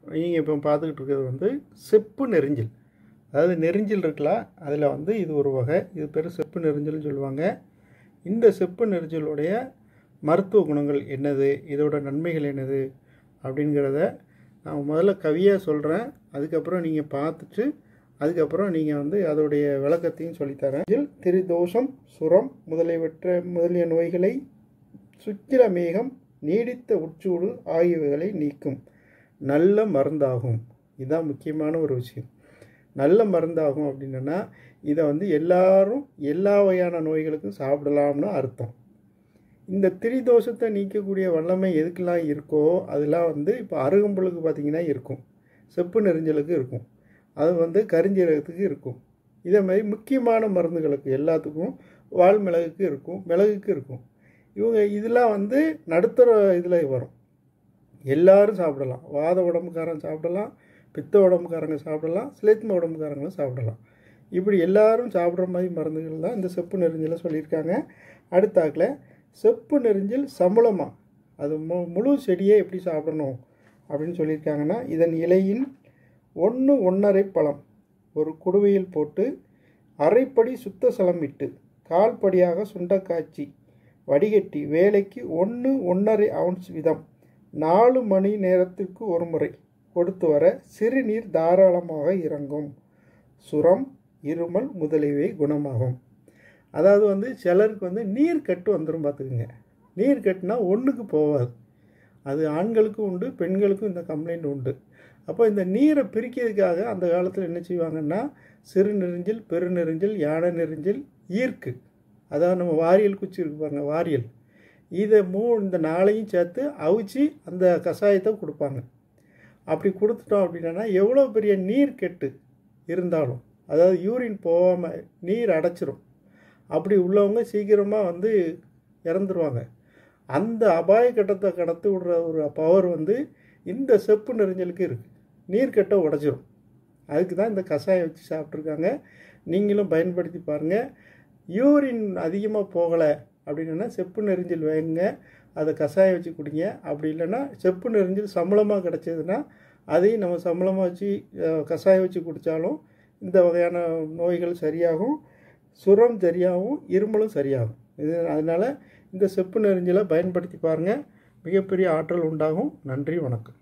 நீங்கள் இப்போ பார்த்துக்கிட்டு இருக்கிறது வந்து செப்பு நெரிஞ்சில் அதாவது நெரிஞ்சில் இருக்குல்ல அதில் வந்து இது ஒரு வகை இது பேர் செப்பு நெரிஞ்சல்னு சொல்லுவாங்க இந்த செப்பு நெரிஞ்சலுடைய மருத்துவ குணங்கள் என்னது இதோட நன்மைகள் என்னது அப்படிங்கிறத நான் முதல்ல கவியாக சொல்கிறேன் அதுக்கப்புறம் நீங்கள் பார்த்துட்டு அதுக்கப்புறம் நீங்கள் வந்து அதோடைய விளக்கத்தையும் சொல்லித்தரேன் இதில் திரிதோஷம் சுரம் முதலியவற்ற முதலிய நோய்களை சுக்கிர மேகம் நீடித்த உட்சூடு ஆகியவைகளை நீக்கும் நல்ல மருந்தாகும் இதுதான் முக்கியமான ஒரு விஷயம் நல்ல மருந்தாகும் அப்படின்னா இதை வந்து எல்லாரும் எல்லா வகையான நோய்களுக்கும் சாப்பிடலாம்னு அர்த்தம் இந்த திரிதோஷத்தை நீக்கக்கூடிய வல்லமை எதுக்கெல்லாம் இருக்கோ அதெல்லாம் வந்து இப்போ அருகம்புலுக்கு பார்த்திங்கன்னா இருக்கும் செப்பு நெரிஞ்சலுக்கு இருக்கும் அது வந்து கரிஞ்சீரகத்துக்கு இருக்கும் இதே மாதிரி முக்கியமான மருந்துகளுக்கு எல்லாத்துக்கும் வால் மிளகுக்கு இருக்கும் மிளகுக்கு இருக்கும் இவங்க இதெல்லாம் வந்து நடுத்தர இதில் வரும் எல்லாரும் சாப்பிடலாம் வாத உடம்புக்காரன் சாப்பிடலாம் பித்த உடம்புக்காரங்க சாப்பிடலாம் சிலேத்ம உடம்புக்காரங்களும் சாப்பிடலாம் இப்படி எல்லாரும் சாப்பிட்ற மாதிரி மருந்துகள் தான் இந்த செப்பு நெரிஞ்சலை சொல்லியிருக்காங்க அடுத்தாக்கில் செப்பு நெரிஞ்சல் சம்பளமாக அது மு முழு செடியை எப்படி சாப்பிடணும் அப்படின்னு சொல்லியிருக்காங்கன்னா இதன் இலையின் ஒன்று ஒன்றரை பழம் ஒரு குடுவையில் போட்டு அரைப்படி சுத்த சலம் இட்டு கால்படியாக சுண்டக்காய்ச்சி வடிகட்டி வேலைக்கு ஒன்று ஒன்றரை அவுன்ஸ் வீதம் நாலு மணி நேரத்திற்கு ஒரு முறை கொடுத்து வர சிறுநீர் தாராளமாக இறங்கும் சுரம் இருமல் முதலியவை குணமாகும் அதாவது வந்து சிலருக்கு வந்து நீர் கட்டு வந்துடும் பார்த்துக்குங்க நீர் கட்டுனா ஒன்றுக்கு போகாது அது ஆண்களுக்கும் உண்டு பெண்களுக்கும் இந்த கம்ப்ளைண்ட் உண்டு அப்போ இந்த நீரை பிரிக்கிறதுக்காக அந்த காலத்தில் என்ன செய்வாங்கன்னா சிறு நெறிஞ்சல் பெருநெறிஞ்சல் யானை நெறிஞ்சல் ஈர்க்கு அதாவது நம்ம வாரியல் குச்சி இருக்கு பாருங்க வாரியல் இதை மூ இந்த நாளையும் சேர்த்து அவிச்சு அந்த கஷாயத்தை கொடுப்பாங்க அப்படி கொடுத்துட்டோம் அப்படின்னா எவ்வளோ பெரிய நீர் கெட்டு இருந்தாலும் அதாவது யூரின் போகாமல் நீர் அடைச்சிரும் அப்படி உள்ளவங்க சீக்கிரமாக வந்து இறந்துருவாங்க அந்த அபாய கட்டத்தை கடத்தி விடுற ஒரு பவர் வந்து இந்த செப்பு நெறிஞ்சலுக்கு இருக்குது நீர்க்கட்டை உடச்சிரும் அதுக்கு தான் இந்த கஷாயம் வச்சு சாப்பிட்ருக்காங்க நீங்களும் பயன்படுத்தி பாருங்கள் யூரின் அதிகமாக போகலை அப்படின்னா செப்பு நெறிஞ்சல் வைங்க அதை கஷாயம் வச்சு குடிங்க அப்படி இல்லைன்னா செப்பு நெறிஞ்சல் சம்பளமாக கிடச்சதுன்னா அதையும் நம்ம சம்பளமாக வச்சு அஹ், கஷாயம் வச்சு குடித்தாலும் இந்த வகையான நோய்கள் சரியாகும் சுரம் சரியாகும் இருமலும் சரியாகும் இது அதனால் இந்த செப்பு நெறிஞ்சலை பயன்படுத்தி பாருங்கள் மிகப்பெரிய ஆற்றல் உண்டாகும் நன்றி வணக்கம்